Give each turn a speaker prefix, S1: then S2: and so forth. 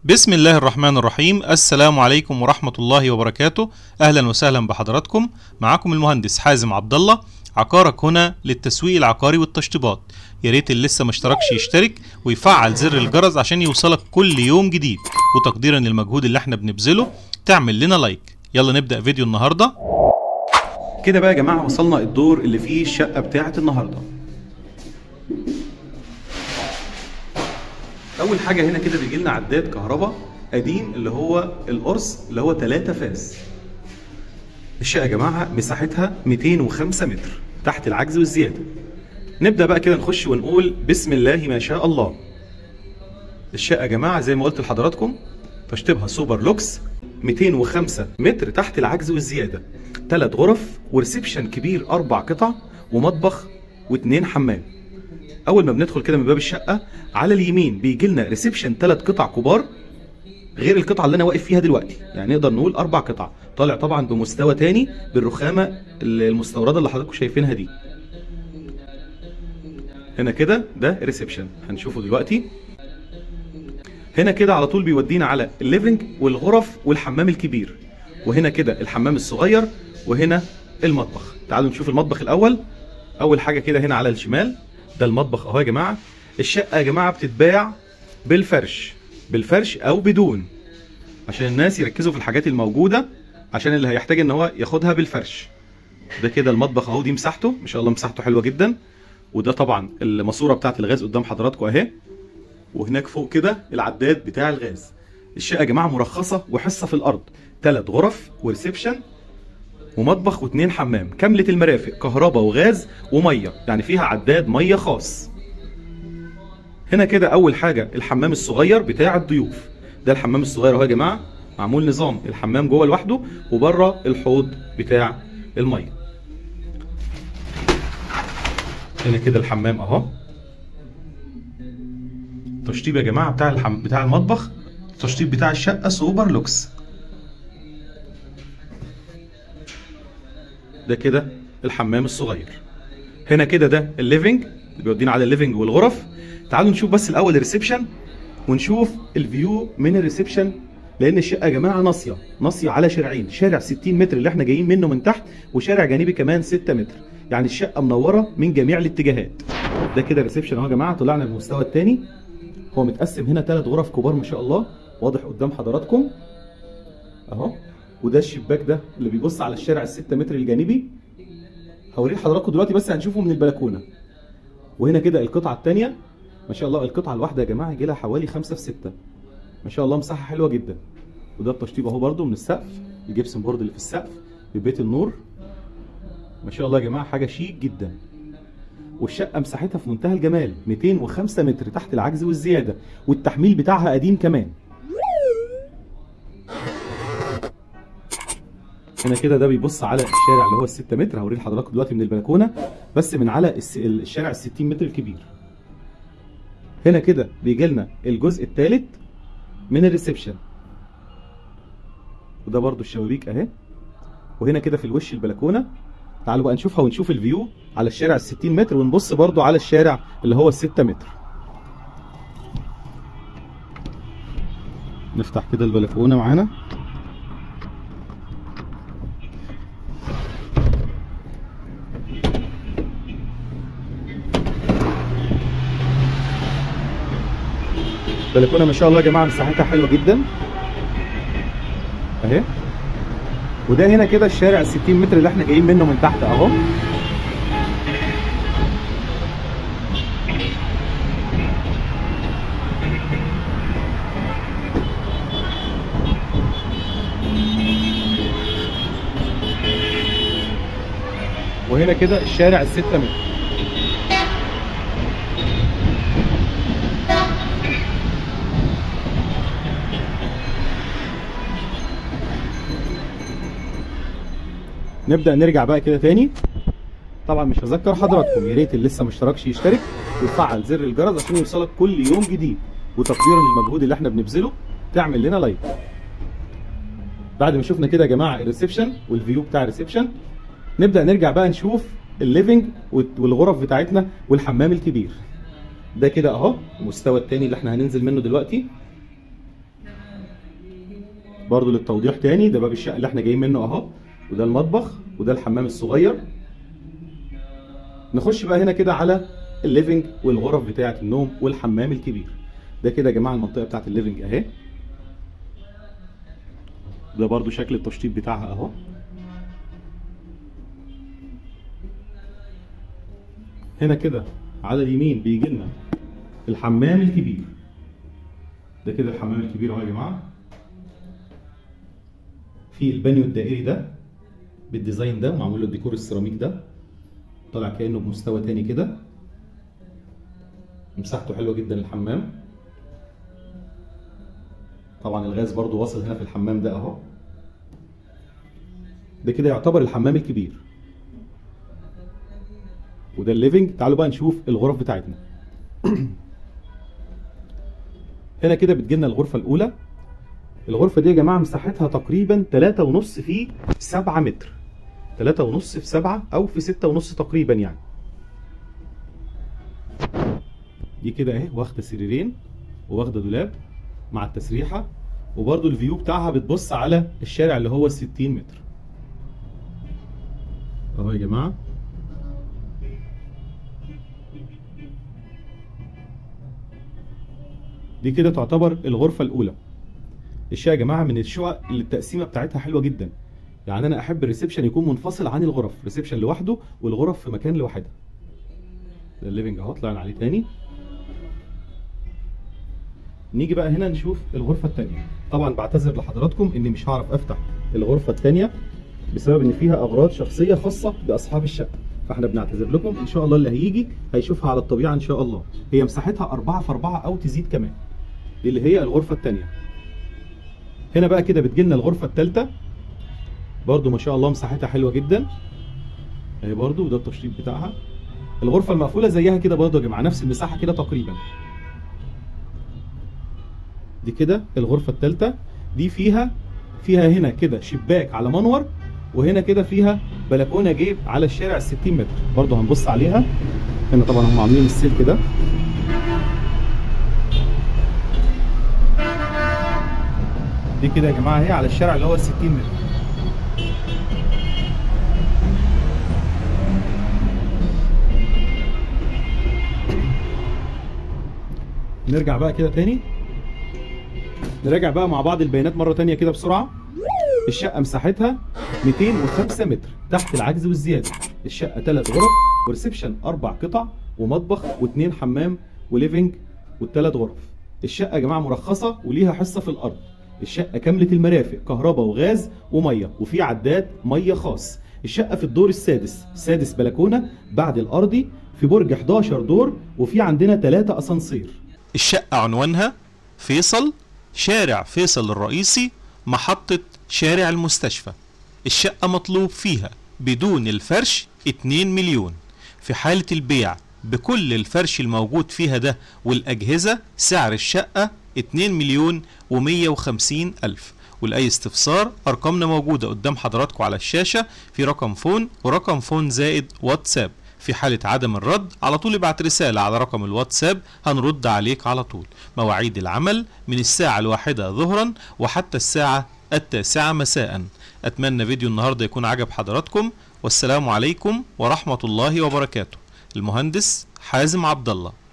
S1: بسم الله الرحمن الرحيم السلام عليكم ورحمة الله وبركاته أهلا وسهلا بحضراتكم معاكم المهندس حازم عبد الله عقارك هنا للتسويق العقاري والتشطيبات يا ريت اللي لسه ما اشتركش يشترك ويفعل زر الجرس عشان يوصلك كل يوم جديد وتقديرا للمجهود اللي احنا بنبذله تعمل لنا لايك يلا نبدأ فيديو النهارده
S2: كده بقى يا جماعه وصلنا الدور اللي فيه الشقه بتاعه النهارده اول حاجه هنا كده بيجي لنا عداد كهرباء قديم اللي هو القرص اللي هو 3 فاز الشقه يا جماعه مساحتها 205 متر تحت العجز والزياده نبدا بقى كده نخش ونقول بسم الله ما شاء الله الشقه يا جماعه زي ما قلت لحضراتكم تشطيبها سوبر لوكس 205 متر تحت العجز والزياده ثلاث غرف وريسبشن كبير اربع قطع ومطبخ واثنين حمام اول ما بندخل كده من باب الشقه على اليمين بيجي لنا ريسبشن ثلاث قطع كبار غير القطعه اللي انا واقف فيها دلوقتي يعني نقدر نقول اربع قطع طالع طبعا بمستوى تاني بالرخامه المستورده اللي حضراتكم شايفينها دي هنا كده ده ريسبشن هنشوفه دلوقتي هنا كده على طول بيودينا على الليفنج والغرف والحمام الكبير وهنا كده الحمام الصغير وهنا المطبخ تعالوا نشوف المطبخ الاول اول حاجه كده هنا على الشمال ده المطبخ اهو يا جماعه الشقه يا جماعه بتتباع بالفرش بالفرش او بدون عشان الناس يركزوا في الحاجات الموجوده عشان اللي هيحتاج ان هو ياخدها بالفرش ده كده المطبخ اهو دي مساحته ما شاء الله مساحته حلوه جدا وده طبعا الماسوره بتاعه الغاز قدام حضراتكم اهي وهناك فوق كده العداد بتاع الغاز الشقه يا جماعه مرخصه وحصه في الارض ثلاث غرف وريسبشن ومطبخ واثنين حمام كامله المرافق كهرباء وغاز وميه يعني فيها عداد ميه خاص هنا كده اول حاجه الحمام الصغير بتاع الضيوف ده الحمام الصغير اهو يا جماعه معمول نظام الحمام جوه لوحده وبره الحوض بتاع الميه هنا كده الحمام اهو التشطيب يا جماعه بتاع الحم... بتاع المطبخ التشطيب بتاع الشقه سوبر لوكس ده كده الحمام الصغير هنا كده ده الليفنج اللي بيودينا على الليفنج والغرف تعالوا نشوف بس الاول الريسبشن ونشوف الفيو من الريسبشن لان الشقه يا جماعه ناصيه ناصيه على شارعين شارع 60 متر اللي احنا جايين منه من تحت وشارع جانبي كمان 6 متر يعني الشقه منوره من جميع الاتجاهات ده كده الريسبشن اهو يا جماعه طلعنا للمستوى الثاني هو متقسم هنا ثلاث غرف كبار ما شاء الله واضح قدام حضراتكم اهو وده الشباك ده اللي بيبص على الشارع الستة متر الجانبي هوريه لحضراتكم دلوقتي بس هنشوفه من البلكونه وهنا كده القطعه الثانيه ما شاء الله القطعه الواحده يا جماعه يجي لها حوالي 5 في 6 ما شاء الله مساحه حلوه جدا وده التشطيب اهو برده من السقف الجبسن بورد اللي في السقف ببيت النور ما شاء الله يا جماعه حاجه شيك جدا والشقه مساحتها في منتهى الجمال 205 متر تحت العجز والزياده والتحميل بتاعها قديم كمان هنا كده ده بيبص على الشارع اللي هو ال 6 متر هوريه لحضراتكم دلوقتي من البلكونه بس من على الشارع ال 60 متر الكبير هنا كده بيجي لنا الجزء الثالث من الريسبشن وده برده الشبابيك اهي وهنا كده في الوش البلكونه تعالوا بقى نشوفها ونشوف الفيو على الشارع ال 60 متر ونبص برده على الشارع اللي هو ال 6 متر نفتح كده البلكونه معانا البلكونه ما شاء الله يا جماعه مساحتها حلوه جدا اهي وده هنا كده الشارع ال 60 متر اللي احنا جايين منه من تحت اهو وهنا كده الشارع ال 6 متر نبدا نرجع بقى كده تاني طبعا مش هذكر حضراتكم يا ريت اللي لسه ما اشتركش يشترك ويفعل زر الجرس عشان يوصلك كل يوم جديد وتقديرا للمجهود اللي احنا بنبذله تعمل لنا لايك بعد ما شفنا كده يا جماعه الريسبشن والفيو بتاع الريسبشن نبدا نرجع بقى نشوف الليفنج والغرف بتاعتنا والحمام الكبير ده كده اهو المستوى التاني اللي احنا هننزل منه دلوقتي برضو للتوضيح تاني ده باب الشقه اللي احنا جايين منه اهو وده المطبخ وده الحمام الصغير نخش بقى هنا كده على الليفنج والغرف بتاعه النوم والحمام الكبير ده كده يا جماعه المنطقه بتاعه الليفنج اهي ده برضو شكل التشطيب بتاعها اهو هنا كده على اليمين بيجي لنا الحمام الكبير ده كده الحمام الكبير اهو يا جماعه في البانيو الدائري ده بالديزاين ده ومعمول له الديكور السيراميك ده طالع كانه بمستوى تاني كده مساحته حلوه جدا الحمام طبعا الغاز برضو واصل هنا في الحمام ده اهو ده كده يعتبر الحمام الكبير وده الليفنج تعالوا بقى نشوف الغرف بتاعتنا هنا كده بتجيلنا الغرفه الاولى الغرفه دي يا جماعه مساحتها تقريبا 3.5 في 7 متر 3.5 في 7 او في 6.5 تقريبا يعني دي كده اهي واخده سريرين وواخده دولاب مع التسريحه وبرده الفيو بتاعها بتبص على الشارع اللي هو 60 متر اهو يا جماعه دي كده تعتبر الغرفه الاولى الشقه يا جماعه من الشقق اللي التقسيمه بتاعتها حلوه جدا يعني انا احب الريسبشن يكون منفصل عن الغرف ريسبشن لوحده والغرف في مكان لوحدها ده الليفنج اهو طلعنا عليه تاني نيجي بقى هنا نشوف الغرفه الثانيه طبعا بعتذر لحضراتكم اني مش هعرف افتح الغرفه الثانيه بسبب ان فيها اغراض شخصيه خاصه باصحاب الشقه فاحنا بنعتذر لكم ان شاء الله اللي هيجي هيشوفها على الطبيعه ان شاء الله هي مساحتها 4 في 4 او تزيد كمان دي اللي هي الغرفه الثانيه هنا بقى كده بتجيلنا الغرفه الثالثه برضو ما شاء الله مساحتها حلوه جدا اهي برضو وده التشطيب بتاعها الغرفه المقفوله زيها كده برضو يا جماعه نفس المساحه كده تقريبا دي كده الغرفه الثالثه دي فيها فيها هنا كده شباك على منور وهنا كده فيها بلكونه جيب على الشارع ال 60 متر برضو هنبص عليها هنا طبعا هم عاملين السلك ده دي كده يا جماعه اهي على الشارع اللي هو ال 60 متر نرجع بقى كده تاني نراجع بقى مع بعض البيانات مره تانية كده بسرعه الشقه مساحتها 205 متر تحت العجز والزياده الشقه ثلاث غرف وريسبشن اربع قطع ومطبخ واثنين حمام وليفنج والثلاث غرف الشقه يا جماعه مرخصه وليها حصه في الارض الشقه كامله المرافق كهرباء وغاز وميه وفي عداد ميه خاص الشقه في الدور السادس سادس بلكونه بعد الارضي في برج 11 دور وفي عندنا ثلاثة اسانسير
S1: الشقة عنوانها فيصل شارع فيصل الرئيسي محطة شارع المستشفى الشقة مطلوب فيها بدون الفرش 2 مليون في حالة البيع بكل الفرش الموجود فيها ده والأجهزة سعر الشقة 2 مليون و150 ألف ولأي استفسار أرقامنا موجودة قدام حضراتكم على الشاشة في رقم فون ورقم فون زائد واتساب في حالة عدم الرد على طول ابعت رسالة على رقم الواتساب هنرد عليك على طول مواعيد العمل من الساعة الواحدة ظهرا وحتى الساعة التاسعة مساء أتمنى فيديو النهاردة يكون عجب حضراتكم والسلام عليكم ورحمة الله وبركاته المهندس حازم عبد الله